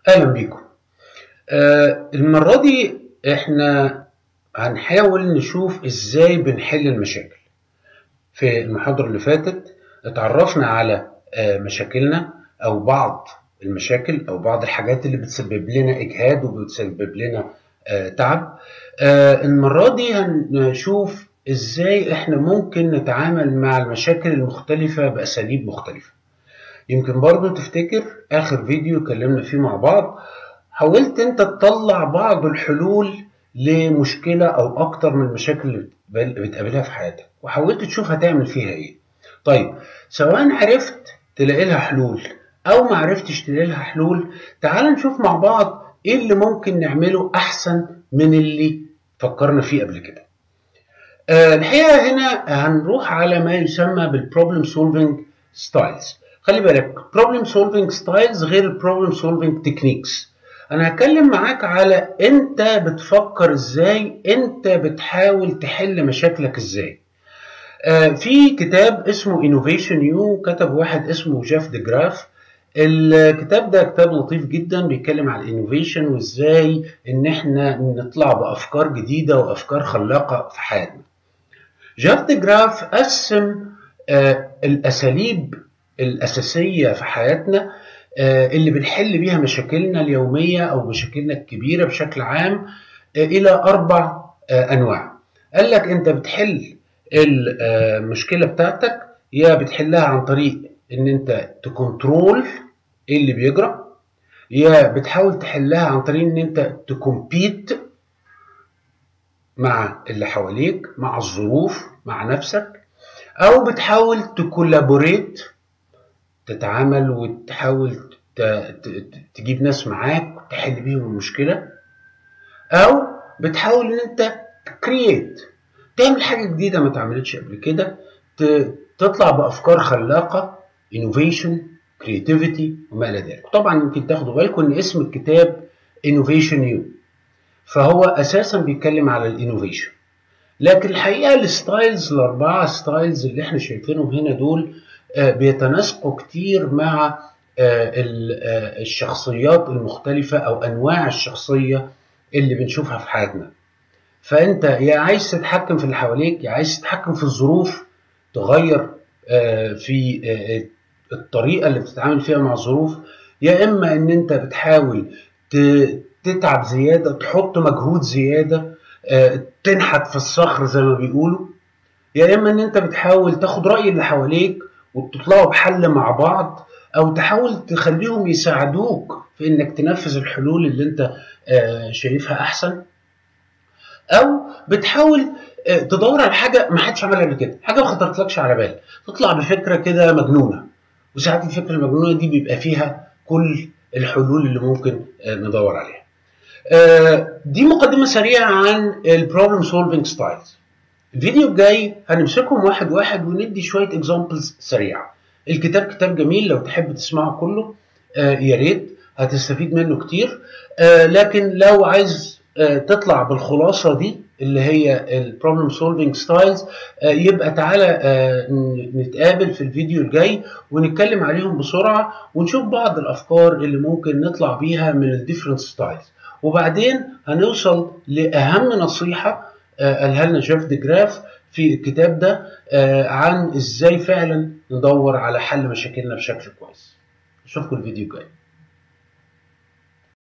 اهلا بيكم آه المره دي احنا هنحاول نشوف ازاي بنحل المشاكل في المحاضره اللي فاتت اتعرفنا على آه مشاكلنا او بعض المشاكل او بعض الحاجات اللي بتسبب لنا اجهاد وبتسبب لنا آه تعب آه المره دي هنشوف ازاي احنا ممكن نتعامل مع المشاكل المختلفه باساليب مختلفه يمكن برضو تفتكر اخر فيديو اتكلمنا فيه مع بعض حاولت انت تطلع بعض الحلول لمشكلة او اكتر من المشاكل اللي بتقابلها في حياتك وحاولت تشوف هتعمل فيها ايه طيب سواء عرفت تلاقي لها حلول او ما عرفتش تلاقي لها حلول تعال نشوف مع بعض ايه اللي ممكن نعمله احسن من اللي فكرنا فيه قبل كده أه الحقيقة هنا هنروح على ما يسمى بالبروبلم سولفينج ستايلز خلي بالك problem solving styles غير problem solving techniques انا هتكلم معاك على انت بتفكر ازاي انت بتحاول تحل مشاكلك ازاي آه في كتاب اسمه innovation you كتب واحد اسمه جيف دي جراف الكتاب ده كتاب لطيف جدا بيتكلم على الانوفيشن وازاي ان احنا نطلع بافكار جديده وافكار خلاقه في حياتنا جيف دي جراف قسم آه الاساليب الأساسية في حياتنا اللي بنحل بيها مشاكلنا اليومية أو مشاكلنا الكبيرة بشكل عام إلى أربع أنواع قال لك أنت بتحل المشكلة بتاعتك يا بتحلها عن طريق إن أنت تكنترول إيه اللي بيجرى يا بتحاول تحلها عن طريق إن أنت تكمبيت مع اللي حواليك مع الظروف مع نفسك أو بتحاول تكولابوريت تتعامل وتحاول تجيب ناس معاك تحل بيهم المشكلة أو بتحاول إن أنت كرييت تعمل حاجة جديدة ما اتعملتش قبل كده تطلع بأفكار خلاقة innovation creativity وما إلى ذلك طبعا يمكن تاخدوا بالكم إن اسم الكتاب innovation you فهو أساسا بيتكلم على الانوفيشن لكن الحقيقة الستايلز الأربعة ستايلز اللي احنا شايفينهم هنا دول بيتناسقوا كتير مع الشخصيات المختلفة أو أنواع الشخصية اللي بنشوفها في حياتنا فأنت يا عايز تتحكم في اللي حواليك يا عايز تتحكم في الظروف تغير في الطريقة اللي بتتعامل فيها مع الظروف يا إما إن أنت بتحاول تتعب زيادة تحط مجهود زيادة تنحت في الصخر زي ما بيقولوا يا إما إن أنت بتحاول تاخد رأي اللي حواليك وتطلعوا بحل مع بعض او تحاول تخليهم يساعدوك في انك تنفذ الحلول اللي انت شايفها احسن او بتحاول تدور على حاجه ما حدش عملها قبل كده حاجه ما خطرتلكش على بال تطلع بفكره كده مجنونه وساعات الفكره المجنونه دي بيبقى فيها كل الحلول اللي ممكن ندور عليها دي مقدمه سريعه عن البروبلم سولفينج ستايلز الفيديو الجاي هنمسكهم واحد واحد وندي شويه اكزامبلز سريعه الكتاب كتاب جميل لو تحب تسمعه كله آه يا ريت هتستفيد منه كتير آه لكن لو عايز آه تطلع بالخلاصه دي اللي هي البروبلم سولفينج ستايلز يبقى تعالى نتقابل في الفيديو الجاي ونتكلم عليهم بسرعه ونشوف بعض الافكار اللي ممكن نطلع بيها من الديفرنت ستايلز وبعدين هنوصل لاهم نصيحه قالها لنا جيف دي جراف في الكتاب ده عن ازاي فعلا ندور على حل مشاكلنا بشكل كويس اشوفكم الفيديو الجاي